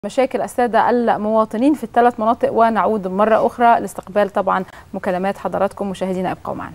مشاكل السادة المواطنين في الثلاث مناطق ونعود مرة أخرى لاستقبال طبعا مكالمات حضراتكم مشاهدينا ابقوا معنا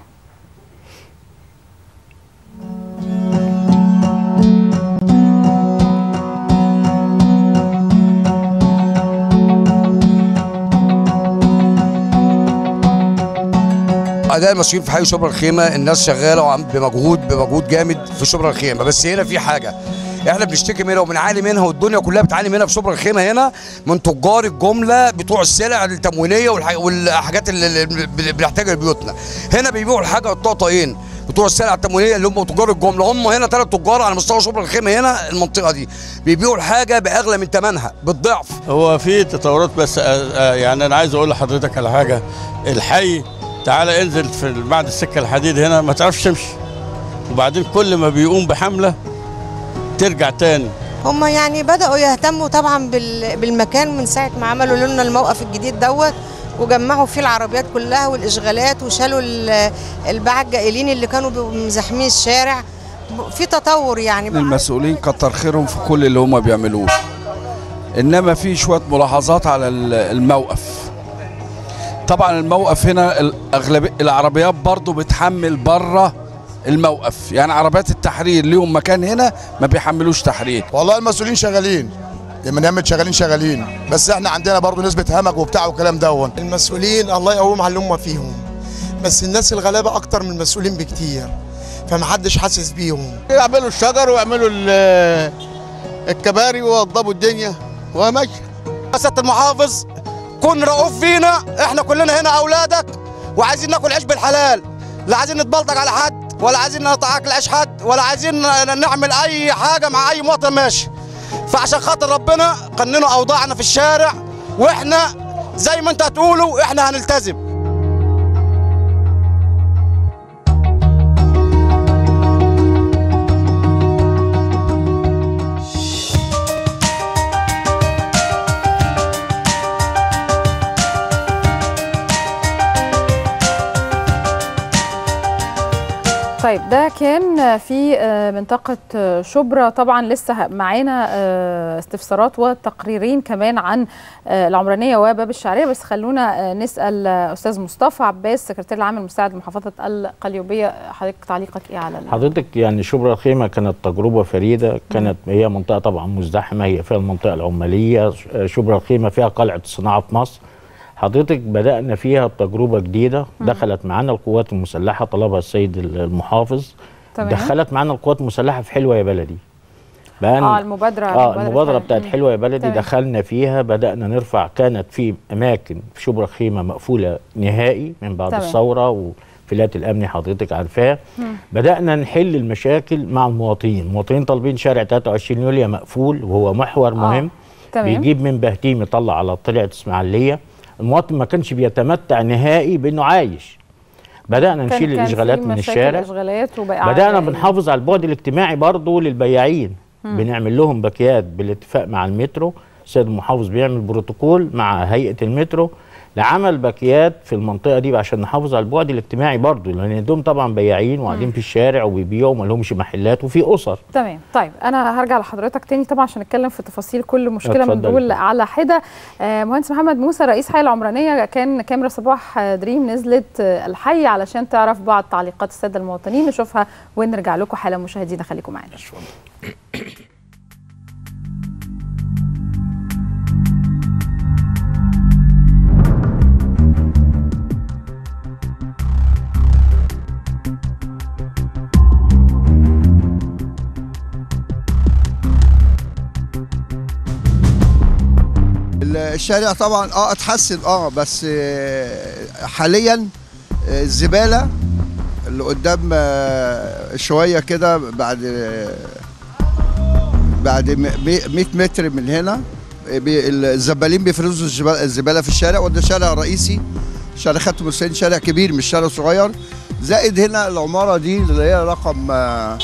اداء المسؤولين في حي شبرا الخيمه الناس شغاله وعم بمجهود بمجهود جامد في شبرا الخيمه بس هنا في حاجه احنا بنشتكي منها وبنعاني منها والدنيا كلها بتعاني منها في شبرا الخيمه هنا من تجار الجمله بتوع السلع التموينيه والح- والحاجات اللي اللي بنحتاجها لبيوتنا هنا بيبيعوا الحاجه الطقطقين بتوع السلع التموينيه اللي هم تجار الجمله هم هنا ثلاث تجار على مستوى شبرا الخيمه هنا المنطقه دي بيبيعوا الحاجه باغلى من ثمنها بالضعف هو في تطورات بس آه، آه، يعني انا عايز اقول لحضرتك على حاجه الحي تعالى انزل في بعد السكه الحديد هنا ما تعرفش تمشي وبعدين كل ما بيقوم بحمله ترجع تاني هم يعني بدأوا يهتموا طبعا بال- بالمكان من ساعة ما عملوا لنا الموقف الجديد دوت وجمعوا فيه العربيات كلها والإشغالات وشالوا ال- الباعة الجائلين اللي كانوا بيبقوا مزاحمين الشارع في تطور يعني المسؤولين كتر خيرهم في كل اللي هم بيعملوه انما في شويه ملاحظات على ال- الموقف طبعا الموقف هنا الاغلبيه العربيات برضو بتحمل بره الموقف يعني عربيات التحرير ليهم مكان هنا ما بيحملوش تحرير والله المسؤولين شغالين من يمة شغالين شغالين بس احنا عندنا برضو نسبة همج وبتاع والكلام دون المسؤولين الله يقوم على اللي هم فيهم بس الناس الغلابه اكتر من المسؤولين بكتير فمحدش حاسس بيهم يعملوا الشجر ويعملوا ال- الكباري ويوضبوا الدنيا وماشي سياده المحافظ كن رؤوف فينا احنا كلنا هنا اولادك وعايزين ناكل عيش بالحلال لا عايزين نتبلطج على حد ولا عايزين نتعاكل عيش حد ولا عايزين نعمل اي حاجه مع اي مواطن ماشي فعشان خاطر ربنا قننوا اوضاعنا في الشارع واحنا زي ما انت هتقولوا احنا هنلتزم طيب ده كان في آه، منطقة آه، شبرا طبعا لسه معانا آه، استفسارات وتقريرين كمان عن آه، العمرانية وباب الشعرية بس خلونا آه، نسأل آه، أستاذ مصطفى عباس سكرتير العام المساعد لمحافظة القليوبية حضرتك تعليقك إيه على ال- حضرتك يعني شبرا الخيمة كانت تجربة فريدة كانت هي منطقة طبعا مزدحمة هي فيها المنطقة العمالية شبرا الخيمة فيها قلعة الصناعة في مصر حضرتك بدأنا فيها بتجربة جديدة دخلت معانا القوات المسلحة طلبها السيد المحافظ تمام. دخلت معانا القوات المسلحة في حلوة يا بلدي بقى اه المبادرة اه المبادرة بتاعت مم. حلوة يا بلدي تمام. دخلنا فيها بدأنا نرفع كانت في أماكن في شبرا الخيمة مقفولة نهائي من بعد تمام. الثورة وفلات الأمن حضرتك عارفاه بدأنا نحل المشاكل مع المواطنين المواطنين طالبين شارع 23 يوليو مقفول وهو محور مهم تمام. بيجيب من بهتيم يطلع على طلعة إسماعيلية المواطن ما كانش بيتمتع نهائي بإنه عايش بدأنا كان- نشيل كان في الإشغالات من مشاكل الشارع إشغالات وبقى بدأنا عائلية. بنحافظ على البعد الاجتماعي برضه للبياعين بنعمل لهم باكيات بالاتفاق مع المترو السيد المحافظ بيعمل بروتوكول مع هيئة المترو لعمل باكيات في المنطقة دي عشان نحافظ على البعد الاجتماعي برضه لأن دول طبعا بياعين وقاعدين في الشارع وبيبيعوا وما لهمش محلات وفي أسر تمام طيب انا هرجع لحضرتك تاني طبعا عشان نتكلم في تفاصيل كل مشكله من اتفضلي. دول على حده آه، مهندس محمد موسى رئيس حي العمرانيه كان كاميرا صباح آه، دريم نزلت آه، الحي علشان تعرف بعض تعليقات الساده المواطنين نشوفها ونرجع لكم حالا مشاهدينا خليكم معانا الشارع طبعا اه اتحسن اه بس آه، حاليا آه، الزباله اللي قدام آه، شويه كده بعد آه، بعد م- مي- 100 متر من هنا آه، بي- الزبالين بيفرزوا الزبال- الزباله في الشارع وده شارع رئيسي شارع خاتم حسين شارع كبير مش شارع صغير زائد هنا العماره دي اللي هي رقم آه،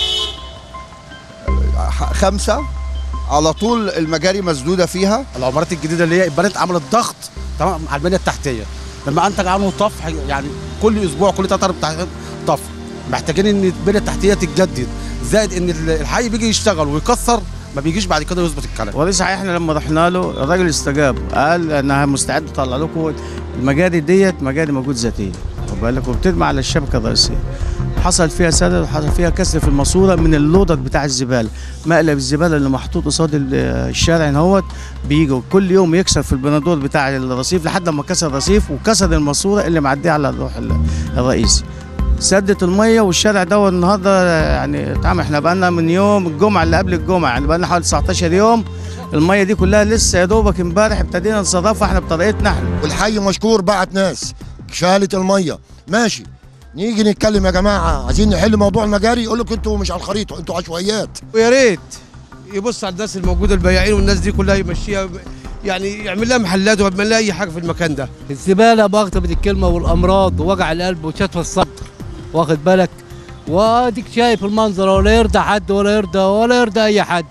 ح- خمسه على طول المجاري مسدوده فيها العمارات الجديده اللي هي اتبنت عملت ضغط تمام على البنيه التحتيه لما انتج عنه طفح يعني كل اسبوع كل ثلاث اربع طفح محتاجين ان البنيه التحتيه تتجدد زائد ان الحي بيجي يشتغل ويكسر ما بيجيش بعد كده يظبط الكلام وليه صحيح احنا لما رحنا له الراجل استجاب قال انها مستعد تطلع لكم المجاري ديت مجاري موجود ذاتيه خد بالك وبترمي على الشبكه الرئيسيه حصل فيها سدد وحصل فيها كسر في الماسوره من اللودر بتاع الزباله مقلب الزباله اللي محطوط قصاد ال- الشارع هوت بيجي كل يوم يكسر في البنادول بتاع الرصيف لحد ما كسر الرصيف وكسر الماسوره اللي معديه على الروح ال- الرئيسي سدت الميه والشارع ده النهارده يعني اتعمل احنا بقالنا من يوم الجمعه اللي قبل الجمعه يعني بقالنا حوالي 19 يوم الميه دي كلها لسه يا دوبك امبارح ابتدينا نصرفها احنا بطريقتنا احنا والحي مشكور بعت ناس شالت الميه ماشي نيجي نتكلم يا جماعه عايزين نحل موضوع المجاري يقول لك انتوا مش على الخريطه انتوا عشوائيات ويا ريت يبص على الناس الموجوده البياعين والناس دي كلها يمشيها يعني يعمل لها محلات ويعمل لها اي حاجه في المكان ده الزباله بغضب الكلمه والامراض ووجع القلب وشتف الصدر واخد بالك واديك شايف المنظر ولا يرضى حد ولا يرضى ولا يرضى اي حد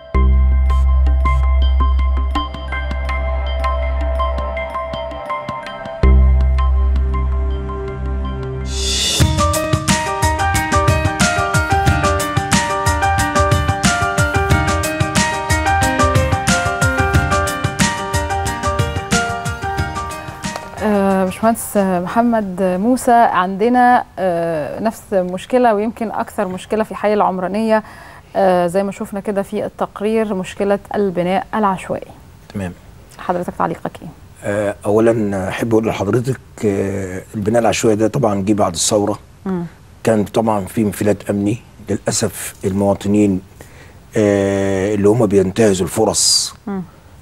آه، باشمهندس محمد موسى عندنا آه، نفس مشكلة ويمكن أكثر مشكلة في حي العمرانية آه، زي ما شفنا كده في التقرير مشكلة البناء العشوائي تمام حضرتك تعليقك إيه؟ آه، اولا احب اقول لحضرتك آه، البناء العشوائي ده طبعا جه بعد الثوره مم. كان طبعا في انفلات امني للاسف المواطنين آه، اللي هم بينتهزوا الفرص مم.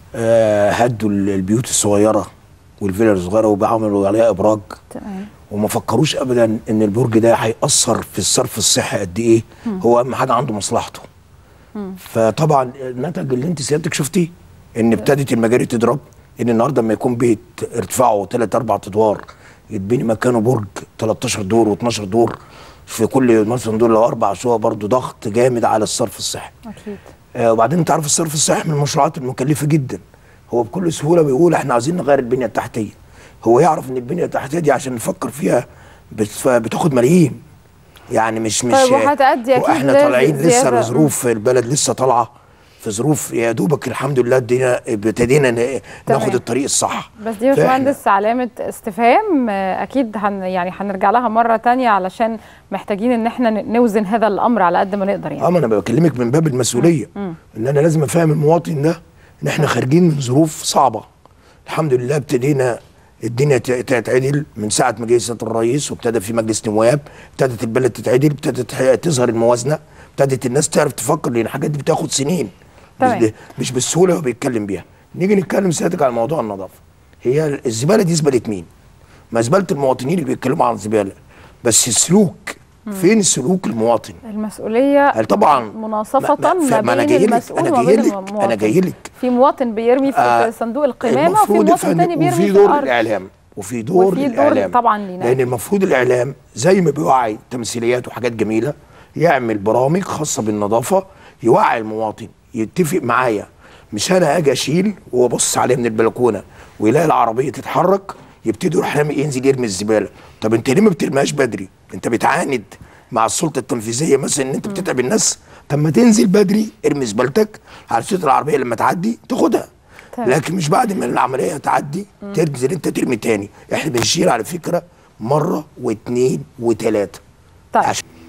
آه، هدوا ال- البيوت الصغيره والفيلا الصغيره وبيعملوا عليها ابراج تمام وما فكروش ابدا ان البرج ده هيأثر في الصرف الصحي قد ايه مم. هو اهم حاجه عنده مصلحته مم. فطبعا النتج اللي انت سيادتك شفتيه ان ابتدت المجاري تضرب ان النهارده لما يكون بيت ارتفاعه 3 4 ادوار يتبني مكانه برج 13 دور و12 دور في كل مثلا دور لو اربع شقق برضه ضغط جامد على الصرف الصحي أكيد آه وبعدين انت عارف الصرف الصحي من المشروعات المكلفه جدا هو بكل سهوله بيقول احنا عايزين نغير البنيه التحتيه هو يعرف ان البنيه التحتيه دي عشان نفكر فيها بت- بتاخد ملايين يعني مش مش طيب وهتأدي أكيد واحنا لازم طالعين لسه زيادة. بظروف البلد لسه طالعه في ظروف يا دوبك الحمد لله ادينا ابتدينا ن- ناخد الطريق الصح بس دي يا فإحنا- باشمهندس علامة استفهام آه، أكيد هن يعني هنرجع لها مرة تانية علشان محتاجين إن احنا ن- نوزن هذا الأمر على قد ما نقدر يعني اه ما انا بكلمك من باب المسؤوليه مم. ان انا لازم افهم المواطن ده ان احنا خارجين من ظروف صعبه الحمد لله ابتدينا الدنيا ت- تتعدل من ساعه ما جه سياده الرئيس وابتدى في مجلس نواب ابتدت البلد تتعدل ابتدت ح- تظهر الموازنه ابتدت الناس تعرف تفكر لان الحاجات دي بتاخد سنين مش, تمام. ب- مش بالسهوله اللي هو بيتكلم بيها نيجي نتكلم سيادتك على موضوع النظافه هي الزباله دي زباله مين؟ ما زباله المواطنين اللي بيتكلموا عن الزباله بس السلوك مم. فين سلوك المواطن؟ المسؤولية هل طبعا مناصفة ما- ما, ما أنا بين جاي لك- المسؤول أنا وما جاي بين لك- المواطن أنا جاي لك. في مواطن بيرمي في آه، صندوق القمامة وفي المفروض يا مواطن فندم تاني بيرمي وفي في دور الأرض الاعلام وفي دور وفي دور الاعلام طبعا لينا. لان المفروض الاعلام زي ما بيوعي تمثيليات وحاجات جميله يعمل برامج خاصه بالنظافه يوعي المواطن يتفق معايا مش انا اجي اشيل وابص عليه من البلكونه ويلاقي العربيه تتحرك يبتدي يروح رامي ينزل يرمي الزباله طب انت ليه ما بترميهاش بدري انت بتعاند مع السلطه التنفيذيه مثلا ان انت بتتعب الناس طب ما تنزل بدري ارمي زبالتك على صوت العربيه لما تعدي تاخدها تمام. لكن مش بعد ما العمليه تعدي مم. تنزل انت ترمي تاني احنا بنشيل على فكره مره واثنين وثلاثه طيب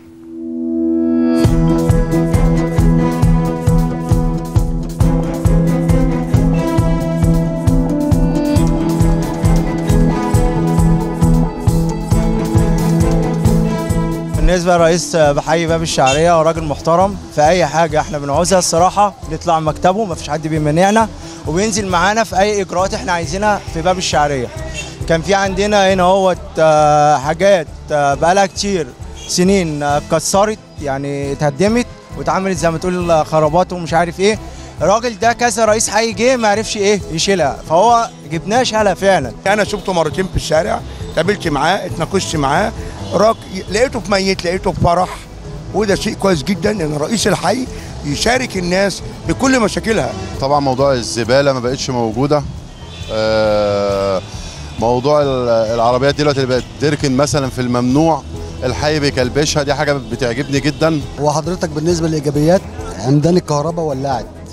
بالنسبه لرئيس بحي باب الشعريه هو راجل محترم في اي حاجه احنا بنعوزها الصراحه نطلع مكتبه مفيش حد بيمنعنا وبينزل معانا في اي اجراءات احنا عايزينها في باب الشعريه كان في عندنا هنا هوت آه، حاجات آه، بقالها كتير سنين آه، اتكسرت يعني اتهدمت واتعملت زي ما تقول خرابات ومش عارف ايه الراجل ده كذا رئيس حي جه ما عرفش ايه يشيلها فهو جبناه شالها فعلا انا شفته مرتين في الشارع قابلت معاه اتناقشت معاه راك لقيته في ميت لقيته في فرح وده شيء كويس جدا ان رئيس الحي يشارك الناس بكل مشاكلها طبعا موضوع الزباله ما بقتش موجوده آه، موضوع ال- العربيات دلوقتي اللي بقت تركن مثلا في الممنوع الحي بيكلبشها دي حاجه بتعجبني جدا وحضرتك بالنسبه للايجابيات عمدان الكهرباء ولعت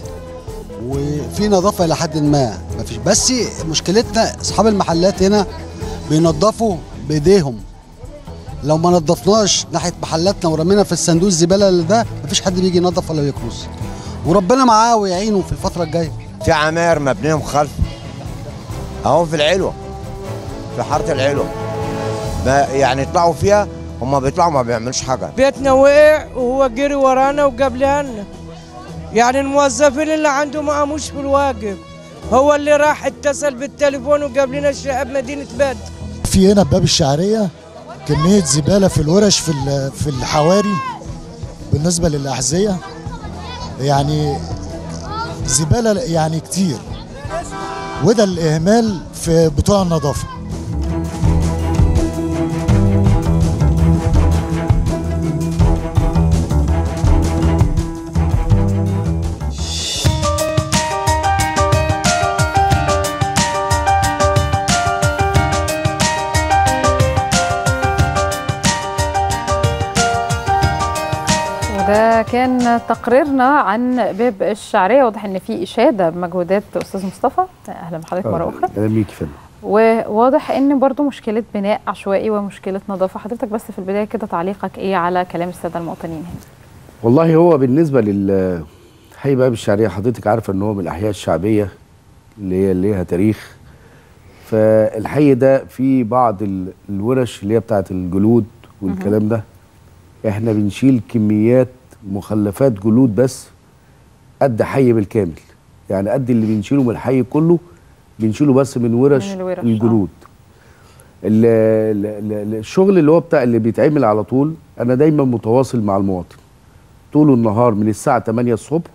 وفي نظافه الى حد ما مفيش بس مشكلتنا اصحاب المحلات هنا بينظفوا بايديهم لو ما نظفناش ناحيه محلاتنا ورمينا في الصندوق الزباله اللي ده مفيش حد بيجي ينظف ولا يكنس وربنا معاه ويعينه في الفتره الجايه في عماير مبنيه مخالفه اهو في العلوه في حاره العلوه ما يعني يطلعوا فيها هم بيطلعوا ما بيعملوش حاجه بيتنا وقع وهو جري ورانا وجاب لنا يعني الموظفين اللي عنده ما قاموش بالواجب هو اللي راح اتصل بالتليفون وجاب لنا الشقه بمدينه بدر في هنا باب الشعريه كميه زباله في الورش في ال- في الحواري بالنسبه للاحذيه يعني زباله يعني كتير وده الاهمال في بتوع النظافه وده كان تقريرنا عن باب الشعريه واضح ان في اشاده بمجهودات استاذ مصطفى اهلا بحضرتك مره اخرى اهلا بيك يا فندم وواضح ان برضو مشكله بناء عشوائي ومشكله نظافه حضرتك بس في البدايه كده تعليقك ايه على كلام الساده المواطنين هنا والله هو بالنسبه لل حي باب الشعريه حضرتك عارفه ان هو من الاحياء الشعبيه اللي هي اللي ليها تاريخ فالحي ده فيه بعض ال- الورش اللي هي بتاعه الجلود والكلام ده احنا بنشيل كميات مخلفات جلود بس قد حي بالكامل يعني قد اللي بنشيله من الحي كله بنشيله بس من ورش, من الورش، آه. الجلود ال- ال- ال- الشغل اللي هو بتاع اللي بيتعمل على طول انا دايما متواصل مع المواطن طول النهار من الساعه 8 الصبح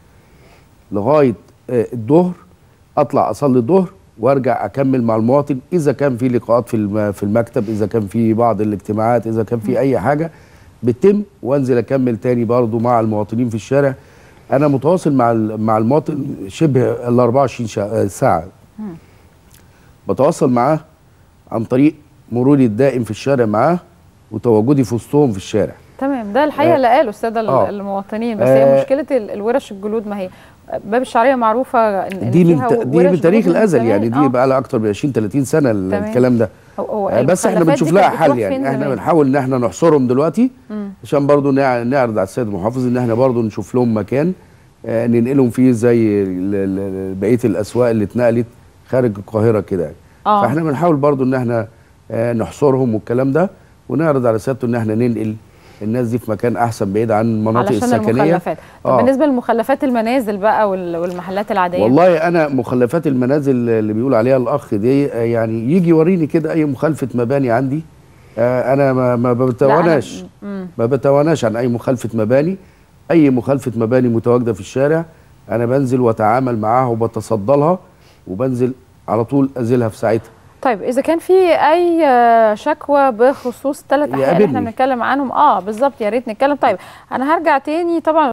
لغايه آه، الظهر اطلع اصلي الظهر وارجع اكمل مع المواطن اذا كان في لقاءات في الم- في المكتب اذا كان في بعض الاجتماعات اذا كان في اي حاجه بتتم وانزل اكمل تاني برضو مع المواطنين في الشارع انا متواصل مع ال- مع المواطن شبه ال 24 شا- ساعه بتواصل معاه عن طريق مروري الدائم في الشارع معاه وتواجدي في وسطهم في الشارع تمام ده الحقيقه آه. اللي قاله الساده ال- آه. المواطنين بس آه. هي مشكله ال- الورش الجلود ما هي باب الشعريه معروفه ان إن دي من فيها ت- دي ورش من تاريخ جلود من الازل زمان. يعني دي آه. بقى لها اكتر من 20 30 سنه ال- تمام. الكلام ده هو- هو آه، بس احنا المخلفات بنشوف دي لها كانت حل بتروح يعني فين احنا زمان؟ بنحاول ان احنا نحصرهم دلوقتي مم. عشان برضو نع- نعرض على السيد المحافظ ان احنا برضو نشوف لهم مكان آه، ننقلهم فيه زي ال- ال- بقيه الاسواق اللي اتنقلت خارج القاهره كده يعني آه. فاحنا بنحاول برضو ان احنا آه، نحصرهم والكلام ده ونعرض على سيادته ان احنا ننقل الناس دي في مكان احسن بعيد عن المناطق علشان السكنيه المخلفات طب آه. بالنسبه لمخلفات المنازل بقى وال- والمحلات العاديه والله انا مخلفات المنازل اللي بيقول عليها الاخ دي آه، يعني يجي يوريني كده اي مخالفه مباني عندي آه، انا ما ما بتواناش مم. ما بتواناش عن اي مخالفه مباني اي مخالفه مباني متواجده في الشارع انا بنزل واتعامل معاها وبتصدى لها وبنزل على طول ازيلها في ساعتها طيب اذا كان في اي آه، شكوى بخصوص ثلاث احياء اللي احنا يقابلني. بنتكلم عنهم اه بالظبط يا ريت نتكلم طيب انا هرجع تاني طبعا